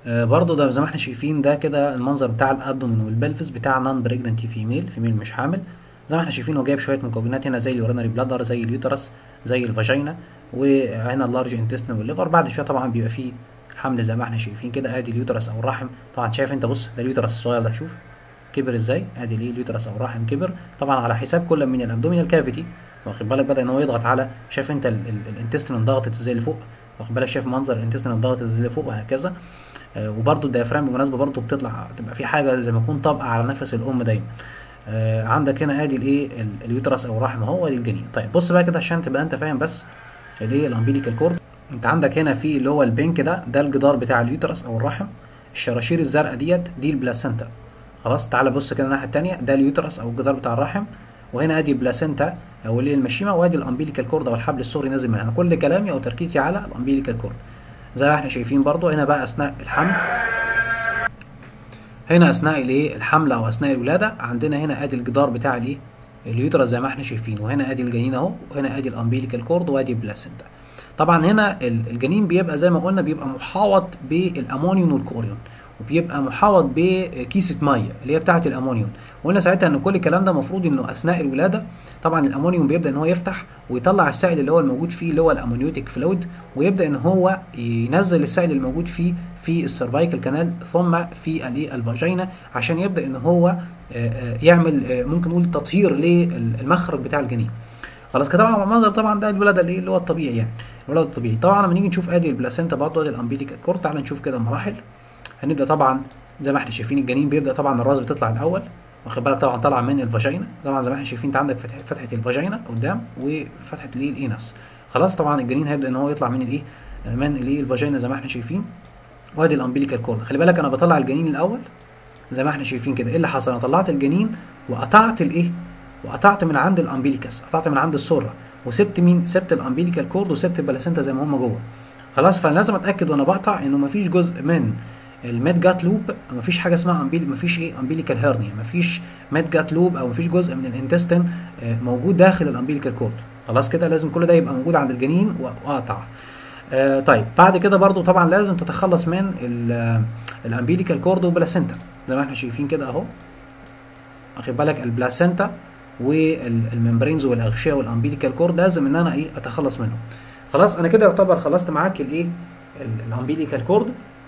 آه برضو ده زي ما احنا شايفين ده كده المنظر بتاع الابدومين والبلفس بتاع نون بريجننت فيميل فيميل مش حامل زي ما احنا شايفين هو جايب شويه مكونات هنا زي اليورينري بلادر زي اليوترس زي الفاجينا وهنا اللارج انتستين والليفر بعد شويه طبعا بيبقى فيه حمل زي ما احنا شايفين كده ادي اليوترس او الرحم طبعا شايف انت بص ده اليوترس الصغير ده شوف كبر ازاي ادي ليه اليوترس او الرحم كبر طبعا على حساب كل من الابدومينال كافيتي واخد بالك بدا ان هو يضغط على شايف انت الانتستين انضغطت ازاي لفوق واخد بالك شايف منظر الانتستين انضغطت ازاي لفوق وهكذا آه وبرده الديافرام بالمناسبه برده بتطلع تبقى في حاجه زي ما يكون طابقه على نفس الام دايما آه عندك هنا ادي الايه اليوترس او الرحم اهو ادي الجنين طيب بص بقى كده عشان تبقى انت فاهم بس الايه الامبيليكال كورد انت عندك هنا في اللي هو البينك ده ده الجدار بتاع اليوترس او الرحم الشراشير الزرقاء ديت دي البلاسنتا خلاص تعالى بص كده الناحيه الثانيه ده اليوترس او الجدار بتاع الرحم وهنا ادي البلاسنتا او اللي المشيمه وادي الامبيليكال كورد او الحبل السوري نازل من هنا كل كلامي او تركيزي على الامبيليكال كورد زي ما احنا شايفين برضو هنا بقى اثناء الحمل هنا اثناء الايه الحمل او اثناء الولاده عندنا هنا ادي الجدار بتاع الايه اليوترس زي ما احنا شايفين وهنا ادي الجنين اهو وهنا ادي الامبيليكال كورد وادي البلاسنتا طبعا هنا الجنين بيبقى زي ما قلنا بيبقى محاوط بالامونيوم والكوريون وبيبقى محاوط بكيسه ميه اللي هي بتاعه الامونيوم وقلنا ساعتها ان كل الكلام ده المفروض انه اثناء الولاده طبعا الامونيوم بيبدا ان هو يفتح ويطلع السائل اللي هو الموجود فيه اللي هو الامونيوتيك فلويد ويبدا ان هو ينزل السائل الموجود فيه في السيرفايكال كانال ثم في الايه الفاجينا عشان يبدا ان هو يعمل ممكن نقول تطهير للمخرج بتاع الجنين خلاص كده طبعا المنظر طبعا ده الولاده الايه اللي هو الطبيعي يعني الولاده الطبيعي طبعا لما نيجي نشوف ادي البلاسنتا برضه ادي الامبيليكال كورد تعالى نشوف كده المراحل هنبدا طبعا زي ما احنا شايفين الجنين بيبدا طبعا الراس بتطلع الاول واخد بالك طبعا طالعه من الفاجينا طبعا زي ما احنا شايفين انت عندك فتحه فتحه الفاجينا قدام وفتحه الايه الانس خلاص طبعا الجنين هيبدا ان هو يطلع من الايه من الايه الفاجينا زي ما احنا شايفين وادي الامبيليكال كورد خلي بالك انا بطلع الجنين الاول زي ما احنا شايفين كده ايه اللي حصل انا طلعت الجنين وقطعت الايه وقطعت من عند الامبيليكاس قطعت من عند السره وسبت مين سبت الامبيليكال كورد وسبت البلاسنتا زي ما هم جوه خلاص فانا لازم اتاكد وانا بقطع انه مفيش جزء من الميد جات لوب مفيش حاجه اسمها امبيلي مفيش ايه امبيليكال هيرنيا مفيش ميد جات لوب او مفيش جزء من الانتستين موجود داخل الامبيليكال كورد خلاص كده لازم كل ده يبقى موجود عند الجنين واقطع آه طيب بعد كده برضو طبعا لازم تتخلص من الامبيليكال كورد وبلاسنتا زي ما احنا شايفين كده اهو واخد بالك البلاسنتا والممبرينز والاغشيه والامبيليكال كورد لازم ان انا ايه اتخلص منهم خلاص انا كده يعتبر خلصت معاك الايه الامبيليكال كورد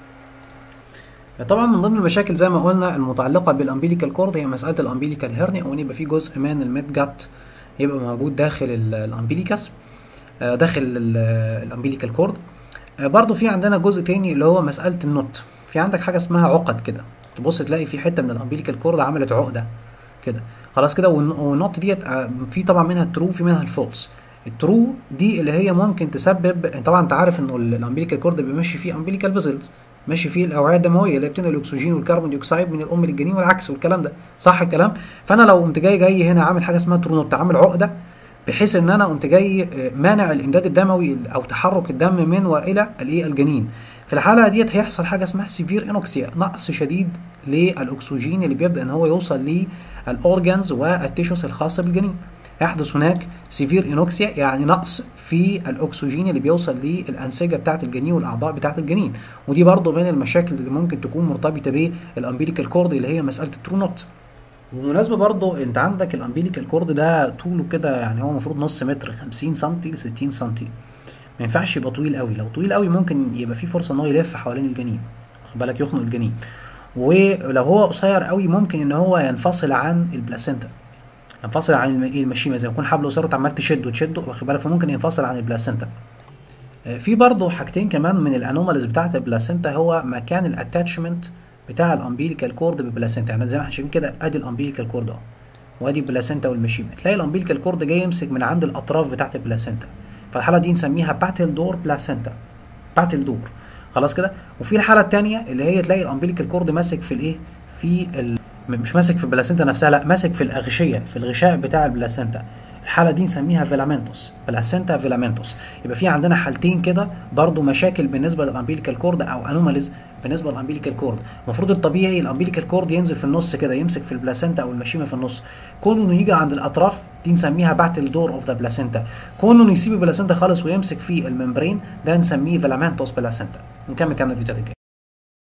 طبعا من ضمن المشاكل زي ما قلنا المتعلقه بالامبيليكال كورد هي مساله الامبيليكال هيرنيا او ان يبقى في جزء من الميد جات يبقى موجود داخل الامبيليكاس داخل الامبيليكال كورد برضو في عندنا جزء تاني اللي هو مساله النوت في عندك حاجه اسمها عقد كده تبص تلاقي في حته من الامبيليكال كورد عملت عقده كده خلاص كده والنوت ديت في طبعا منها الترو في منها الفولس الترو دي اللي هي ممكن تسبب طبعا انت عارف انه الامبيليكال كورد بيبقى ماشي فيه امبيليكال فيزلز ماشي فيه الاوعيه الدمويه اللي بتنقل الاكسجين والكربون ديوكسيد من الام للجنين والعكس والكلام ده صح الكلام فانا لو قمت جاي جاي هنا عامل حاجه اسمها ترو نوت عامل عقده بحيث ان انا قمت جاي مانع الامداد الدموي او تحرك الدم من والى الايه الجنين في الحاله ديت هيحصل حاجه اسمها سيفير انوكسيا نقص شديد للاكسجين اللي بيبدا ان هو يوصل للاورجانز والتيشوس الخاصه بالجنين يحدث هناك سيفير انوكسيا يعني نقص في الاكسجين اللي بيوصل للانسجه بتاعه الجنين والاعضاء بتاعه الجنين ودي برضه من المشاكل اللي ممكن تكون مرتبطه بالامبيليكال كورد اللي هي مساله الترونوت بالمناسبه برضه انت عندك الامبيليكال كورد ده طوله كده يعني هو المفروض نص متر 50 سم ل 60 سم ما ينفعش يبقى طويل قوي لو طويل قوي ممكن يبقى في فرصه ان هو يلف حوالين الجنين واخد بالك يخنق الجنين ولو هو قصير قوي ممكن ان هو ينفصل عن البلاسنتا ينفصل عن المشيمه زي ما يكون حبل قصير عمال تشده تشده واخد بالك فممكن ينفصل عن البلاسنتا في برضه حاجتين كمان من الانوماليز بتاعه البلاسنتا هو مكان الاتاتشمنت بتاع الامبيليكال كورد بالبلاسنتا يعني زي ما احنا شايفين كده ادي الامبيليكال كورد اهو وادي البلاسنتا والمشيمه تلاقي الامبيليكال كورد جاي يمسك من عند الاطراف بتاعه البلاسنتا فالحاله دي نسميها باتل دور بلاسنتا باتل دور خلاص كده وفي الحاله الثانيه اللي هي تلاقي الامبيليكال كورد ماسك في الايه في ال... مش ماسك في البلاسنتا نفسها لا ماسك في الاغشيه في الغشاء بتاع البلاسنتا الحاله دي نسميها فيلامنتوس بلاسنتا فيلامنتوس يبقى في عندنا حالتين كده برضو مشاكل بالنسبه للامبيليكال كورد او انوماليز بالنسبه للامبيليكال كورد المفروض الطبيعي الامبيليكال كورد ينزل في النص كده يمسك في البلاسنتا او المشيمه في النص كونه انه يجي عند الاطراف دي نسميها باتل دور اوف ذا بلاسنتا كونه انه يسيب البلاسنتا خالص ويمسك في الممبرين ده نسميه فيلامنتوس بلاسنتا نكمل كلامنا في الفيديوهات الجايه